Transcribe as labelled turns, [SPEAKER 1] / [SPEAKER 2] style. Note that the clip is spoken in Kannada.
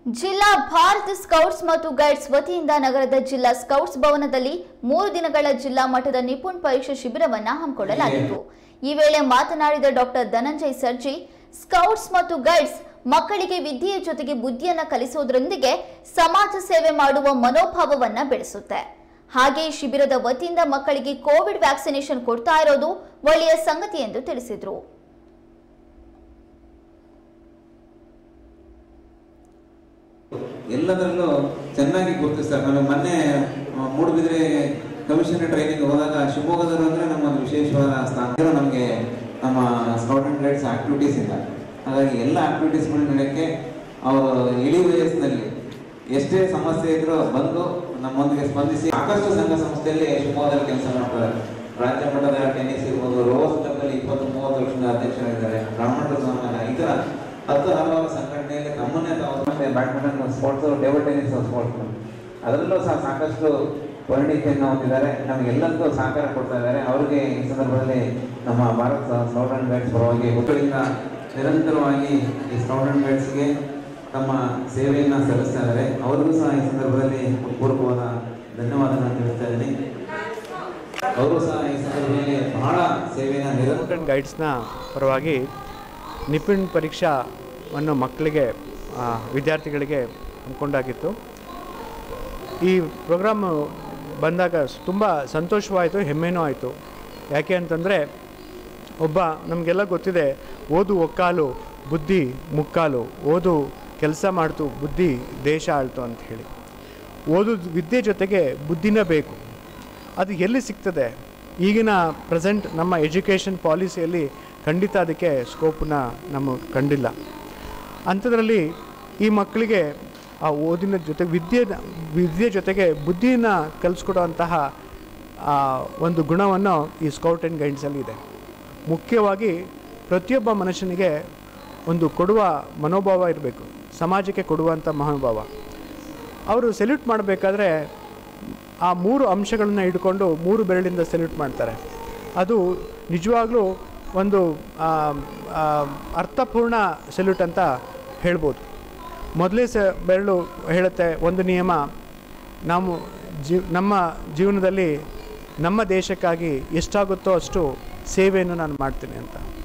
[SPEAKER 1] ಜಿಲ್ಲಾ ಭಾರತ್ ಸ್ಕೌಟ್ಸ್ ಮತ್ತು ಗೈಡ್ಸ್ ವತಿಯಿಂದ ನಗರದ ಜಿಲ್ಲಾ ಸ್ಕೌಟ್ಸ್ ಭವನದಲ್ಲಿ ಮೂರು ದಿನಗಳ ಜಿಲ್ಲಾ ಮಟ್ಟದ ನಿಪುಣ್ ಪರೀಕ್ಷೆ ಶಿಬಿರವನ್ನ ಹಮ್ಮಿಕೊಳ್ಳಲಾಗಿತ್ತು ಈ ವೇಳೆ ಮಾತನಾಡಿದ ಡಾಕ್ಟರ್ ಧನಂಜಯ್ ಸರ್ಜಿ ಸ್ಕೌಟ್ಸ್ ಮತ್ತು ಗೈಡ್ಸ್ ಮಕ್ಕಳಿಗೆ ವಿದ್ಯೆಯ ಜೊತೆಗೆ ಬುದ್ಧಿಯನ್ನ ಕಲಿಸುವುದರೊಂದಿಗೆ ಸಮಾಜ ಸೇವೆ ಮಾಡುವ ಮನೋಭಾವವನ್ನ ಬೆಳೆಸುತ್ತೆ ಹಾಗೆ ಈ ಶಿಬಿರದ ವತಿಯಿಂದ ಮಕ್ಕಳಿಗೆ ಕೋವಿಡ್ ವ್ಯಾಕ್ಸಿನೇಷನ್ ಕೊಡ್ತಾ ಇರೋದು ಒಳ್ಳೆಯ ಸಂಗತಿ ಎಂದು ತಿಳಿಸಿದರು
[SPEAKER 2] ಎಲ್ಲದರಲ್ಲೂ ಚೆನ್ನಾಗಿ ಗುರುತಿಸ್ತಾರೆ ನಮಗೆ ಮೊನ್ನೆ ಆ, ಮೂಡುಬಿದ್ರೆ ಕಮಿಷನ್ ಟ್ರೈನಿಂಗ್ ಹೋದಾಗ ಶಿವಮೊಗ್ಗದವರು ಅಂದ್ರೆ ನಮ್ಮ ಒಂದು ವಿಶೇಷವಾದ ಸ್ಥಾನ ಇದು ನಮಗೆ ನಮ್ಮ ಸ್ಕೌಟ್ ಅಂಡ್ ಗೈಡ್ಸ್ ಆಕ್ಟಿವಿಟೀಸ್ ಇಲ್ಲ ಹಾಗಾಗಿ ಎಲ್ಲ ಆಕ್ಟಿವಿಟೀಸ್ಗಳು ನಡೆಯೋಕ್ಕೆ ಅವರು ಇಳಿ ವಯಸ್ಸಿನಲ್ಲಿ ಎಷ್ಟೇ ಸಮಸ್ಯೆ ಇದ್ರೂ ಬಂದು ನಮ್ಮೊಂದಿಗೆ ಸ್ಪಂದಿಸಿ ಸಾಕಷ್ಟು ಸಂಘ ಸಂಸ್ಥೆಯಲ್ಲಿ ಶಿವಮೊಗ್ಗದಲ್ಲಿ ಕೆಲಸ ಮಾಡ್ತಾರೆ ರಾಜ್ಯ ಮಟ್ಟದ ಟೆನ್ನಿಸ್ ಇರ್ಬೋದು ರೋಸ್ ಕ್ಲಬ್ನಲ್ಲಿ ಇಪ್ಪತ್ತು ಮೂವತ್ತು ವರ್ಷದ ಅಧ್ಯಕ್ಷರಾಗಿದ್ದಾರೆ ಬ್ರಾಹ್ಮಣರ ಸಮಾನ ಈ ಥರ ಹತ್ತು ಹಲವಾರು ಸಂಘಟನೆಯಲ್ಲಿ ನಮ್ಮನ್ನೇ ತಾವು ಮತ್ತೆ badminton sports table tennis sports ಅದರಲ್ಲೂ ಸಹ ಸಾಕಷ್ಟು ಪರಿಣಿತಿಯನ್ನು ಹೊಂದಿದ್ದಾರೆ ನಮಗೆಲ್ಲದಕ್ಕೂ ಸಹಕಾರ ಕೊಡ್ತಾ ಇದ್ದಾರೆ ಅವರಿಗೆ ಈ ಸಂದರ್ಭದಲ್ಲಿ ನಮ್ಮ ಭಾರತ ಸ್ಕೌಟ್ ಅಂಡ್ ಗೈಡ್ಸ್ ಪರವಾಗಿ ಮಕ್ಕಳಿಂದ ನಿರಂತರವಾಗಿ ಈ ಸ್ಕೌಟ್ ಅಂಡ್ ಗೈಡ್ಸ್ಗೆ ತಮ್ಮ ಸೇವೆಯನ್ನು ಸಲ್ಲಿಸ್ತಾ ಇದ್ದಾರೆ ಅವರಿಗೂ ಸಹ ಈ ಸಂದರ್ಭದಲ್ಲಿ ಪೂರ್ವಕವಾದ ಧನ್ಯವಾದಗಳನ್ನು ತಿಳಿಸ್ತಾ ಇದ್ದೀನಿ ಅವರು ಸಹ ಈ ಸಂದರ್ಭದಲ್ಲಿ ಬಹಳ ಸೇವೆಯನ್ನು ನಿರಂತರ
[SPEAKER 3] ಸ್ಟೂಡೆಂಟ್ ಗೈಡ್ಸ್ನ ಪರವಾಗಿ ನಿಪುಣ್ ಪರೀಕ್ಷಾವನ್ನು ಮಕ್ಕಳಿಗೆ ಆ, ವಿದ್ಯಾರ್ಥಿಗಳಿಗೆ ಹಮ್ಮಿಕೊಂಡಾಗಿತ್ತು ಈ ಪ್ರೋಗ್ರಾಮು ಬಂದಾಗ ತುಂಬ ಸಂತೋಷವಾಯಿತು ಹೆಮ್ಮೆನೂ ಆಯಿತು ಯಾಕೆ ಅಂತಂದರೆ ಒಬ್ಬ ನಮಗೆಲ್ಲ ಗೊತ್ತಿದೆ ಓದು ಒಕ್ಕಾಲು ಬುದ್ಧಿ ಮುಕ್ಕಾಲು ಓದು ಕೆಲಸ ಮಾಡ್ತು ಬುದ್ಧಿ ದೇಶ ಆಳ್ತು ಅಂತ ಹೇಳಿ ಓದು ವಿದ್ಯೆ ಜೊತೆಗೆ ಬುದ್ಧಿನೇ ಬೇಕು ಅದು ಎಲ್ಲಿ ಸಿಗ್ತದೆ ಈಗಿನ ಪ್ರೆಸೆಂಟ್ ನಮ್ಮ ಎಜುಕೇಷನ್ ಪಾಲಿಸಿಯಲ್ಲಿ ಖಂಡಿತ ಅದಕ್ಕೆ ಸ್ಕೋಪನ್ನ ನಮ್ಮ ಕಂಡಿಲ್ಲ ಅಂಥದ್ರಲ್ಲಿ ಈ ಮಕ್ಕಳಿಗೆ ಆ ಓದಿನ ಜೊತೆ ವಿದ್ಯೆ ವಿದ್ಯೆ ಜೊತೆಗೆ ಬುದ್ಧಿನ ಕಲಿಸ್ಕೊಡುವಂತಹ ಆ, ಒಂದು ಗುಣವನ್ನು ಈ ಸ್ಕೌಟ್ ಆ್ಯಂಡ್ ಗೈಡ್ಸಲ್ಲಿ ಇದೆ ಮುಖ್ಯವಾಗಿ ಪ್ರತಿಯೊಬ್ಬ ಮನುಷ್ಯನಿಗೆ ಒಂದು ಕೊಡುವ ಮನೋಭಾವ ಇರಬೇಕು ಸಮಾಜಕ್ಕೆ ಕೊಡುವಂಥ ಮನೋಭಾವ ಅವರು ಸೆಲ್ಯೂಟ್ ಮಾಡಬೇಕಾದ್ರೆ ಆ ಮೂರು ಅಂಶಗಳನ್ನ ಇಟ್ಕೊಂಡು ಮೂರು ಬೆರಳಿಂದ ಸೆಲ್ಯೂಟ್ ಮಾಡ್ತಾರೆ ಅದು ನಿಜವಾಗ್ಲೂ ಒಂದು ಆ, ಆ, ಅರ್ಥಪೂರ್ಣ ಸೆಲ್ಯೂಟ್ ಅಂತ ಹೇಳ್ಬೋದು ಮೊದಲೇ ಸ ಬೆರಳು ಹೇಳುತ್ತೆ ಒಂದು ನಿಯಮ ನಾವು ಜೀವ್ ನಮ್ಮ ಜೀವನದಲ್ಲಿ ನಮ್ಮ ದೇಶಕ್ಕಾಗಿ ಎಷ್ಟಾಗುತ್ತೋ ಅಷ್ಟು ಸೇವೆಯನ್ನು ನಾನು ಮಾಡ್ತೀನಿ ಅಂತ